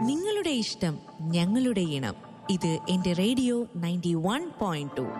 നിങ്ങളുടെ ഇഷ്ടം ഞങ്ങളുടെ ഇണം ഇത് എന്റെ radio ninety one point two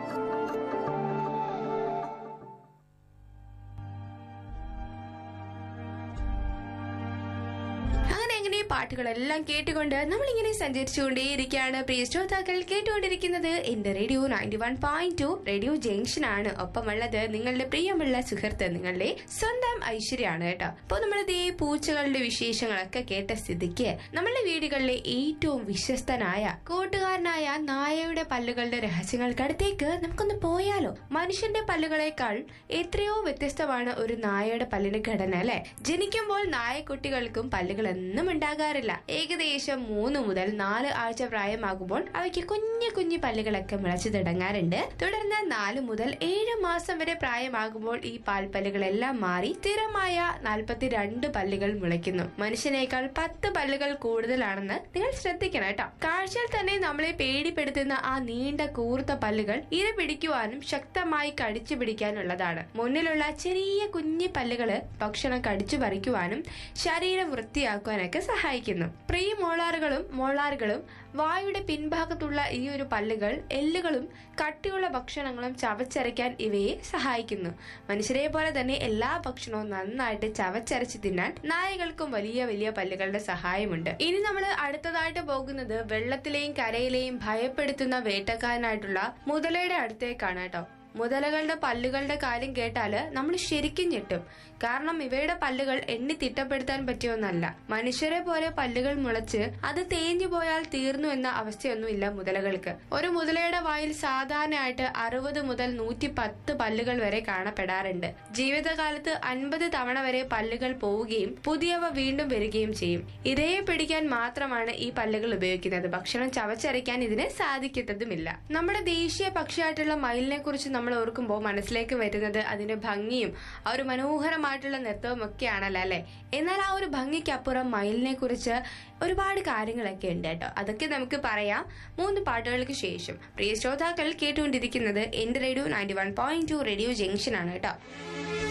അങ്ങനെ എങ്ങനെ ഈ പാട്ടുകളെല്ലാം കേട്ടുകൊണ്ട് നമ്മളിങ്ങനെ സഞ്ചരിച്ചുകൊണ്ടേയിരിക്കുകയാണ് പ്രിയ ശ്രോതാക്കൾ കേട്ടുകൊണ്ടിരിക്കുന്നത് എന്റെ radio ninety one point two radio junction ആണ് ഒപ്പമുള്ളത് നിങ്ങളുടെ പ്രിയമുള്ള സുഹൃത്ത് നിങ്ങളുടെ സ്വന്തം ഐശ്വര്യാണ് കേട്ടോ അപ്പൊ നമ്മൾ ഇതേ പൂച്ചകളുടെ വിശേഷങ്ങളൊക്കെ കേട്ട സ്ഥിതിക്ക് നമ്മളുടെ വീടുകളിലെ ഏറ്റവും വിശ്വസ്തനായ കൂട്ടുകാരനായ നായയുടെ പല്ലുകളുടെ രഹസ്യങ്ങൾക്കടുത്തേക്ക് നമുക്കൊന്ന് പോയാലോ മനുഷ്യന്റെ പല്ലുകളെക്കാൾ എത്രയോ വ്യത്യസ്തമാണ് ഒരു നായയുടെ പല്ലിന്റെ ഘടന അല്ലെ ജനിക്കുമ്പോൾ നായക്കുട്ടികൾക്കും പല്ലുകൾ എന്നും ഉണ്ടാകാറില്ല ഏകദേശം മൂന്ന് മുതൽ നാല് ആഴ്ച പ്രായമാകുമ്പോൾ അവയ്ക്ക് കുഞ്ഞു കുഞ്ഞു പല്ലുകളൊക്കെ മുളച്ചു തുടങ്ങാറുണ്ട് തുടർന്ന് നാല് മുതൽ ഏഴ് മാസം വരെ പ്രായമാകുമ്പോൾ ഈ പാൽപ്പല്ലുകളെല്ലാം മാറി സ്ഥിരമായ നാൽപ്പത്തിരണ്ട് പല്ലുകൾ മുളയ്ക്കുന്നു മനുഷ്യനേക്കാൾ പത്ത് പല്ലുകൾ കൂടുതലാണെന്ന് നിങ്ങൾ ശ്രദ്ധിക്കണം കേട്ടോ കാഴ്ചയിൽ തന്നെ നമ്മളെ പേടിപ്പെടുത്തുന്ന ആ നീണ്ട കൂർത്ത പല്ലുകൾ ഇര പിടിക്കുവാനും ശക്തമായി കടിച്ചു പിടിക്കാനുള്ളതാണ് മുന്നിലുള്ള ചെറിയ കുഞ്ഞു പല്ലുകള് ഭക്ഷണം കടിച്ചു പറിക്കുവാനും ശരീരം വൃത്തിയാക്കുവാനൊക്കെ സഹായിക്കുന്നു പ്രീ മോളാറുകളും മോളാറുകളും വായുടെ പിൻഭാഗത്തുള്ള ഈ ഒരു പല്ലുകൾ എല്ലുകളും കട്ടിയുള്ള ഭക്ഷണങ്ങളും ചവച്ചരയ്ക്കാൻ ഇവയെ സഹായിക്കുന്നു മനുഷ്യരെ പോലെ തന്നെ എല്ലാ ഭക്ഷണവും നന്നായിട്ട് ചവച്ചരച്ച് തിന്നാൻ നായകൾക്കും വലിയ വലിയ പല്ലുകളുടെ സഹായമുണ്ട് ഇനി നമ്മൾ അടുത്തതായിട്ട് പോകുന്നത് വെള്ളത്തിലെയും കരയിലെയും ഭയപ്പെടുത്തുന്ന വേട്ടക്കാരനായിട്ടുള്ള മുതലയുടെ അടുത്തേക്കാണ് കേട്ടോ മുതലകളുടെ പല്ലുകളുടെ കാര്യം കേട്ടാല് നമ്മൾ ശരിക്കും ഞെട്ടും കാരണം ഇവയുടെ പല്ലുകൾ എണ്ണി തിട്ടപ്പെടുത്താൻ പറ്റിയൊന്നല്ല മനുഷ്യരെ പോലെ പല്ലുകൾ മുളച്ച് അത് തേഞ്ഞു പോയാൽ തീർന്നു എന്ന അവസ്ഥയൊന്നുമില്ല മുതലകൾക്ക് ഒരു മുതലയുടെ വായിൽ സാധാരണയായിട്ട് അറുപത് മുതൽ നൂറ്റി പത്ത് പല്ലുകൾ വരെ കാണപ്പെടാറുണ്ട് ജീവിതകാലത്ത് അൻപത് തവണ വരെ പല്ലുകൾ പോവുകയും പുതിയവ വീണ്ടും വരികയും ചെയ്യും ഇരയെ പിടിക്കാൻ മാത്രമാണ് ഈ പല്ലുകൾ ഉപയോഗിക്കുന്നത് ഭക്ഷണം ചവച്ചരയ്ക്കാൻ ഇതിന് സാധിക്കത്തതുമില്ല നമ്മുടെ ദേശീയ പക്ഷിയായിട്ടുള്ള മയിലിനെ കുറിച്ച് നമ്മൾ ഓർക്കുമ്പോൾ മനസ്സിലേക്ക് വരുന്നത് അതിന്റെ ഭംഗിയും ആ ഒരു മനോഹരമായിട്ടുള്ള നൃത്തവും ഒക്കെയാണല്ലോ അല്ലെ എന്നാൽ ആ ഒരു ഭംഗിക്കപ്പുറം മയിലിനെ കുറിച്ച് ഒരുപാട് കാര്യങ്ങളൊക്കെ ഉണ്ട് കേട്ടോ അതൊക്കെ നമുക്ക് പറയാം മൂന്ന് പാട്ടുകൾക്ക് ശേഷം പ്രിയ ശ്രോതാക്കൾ കേട്ടുകൊണ്ടിരിക്കുന്നത് എന്റെ radio ninety one point two radio junction ആണ് കേട്ടോ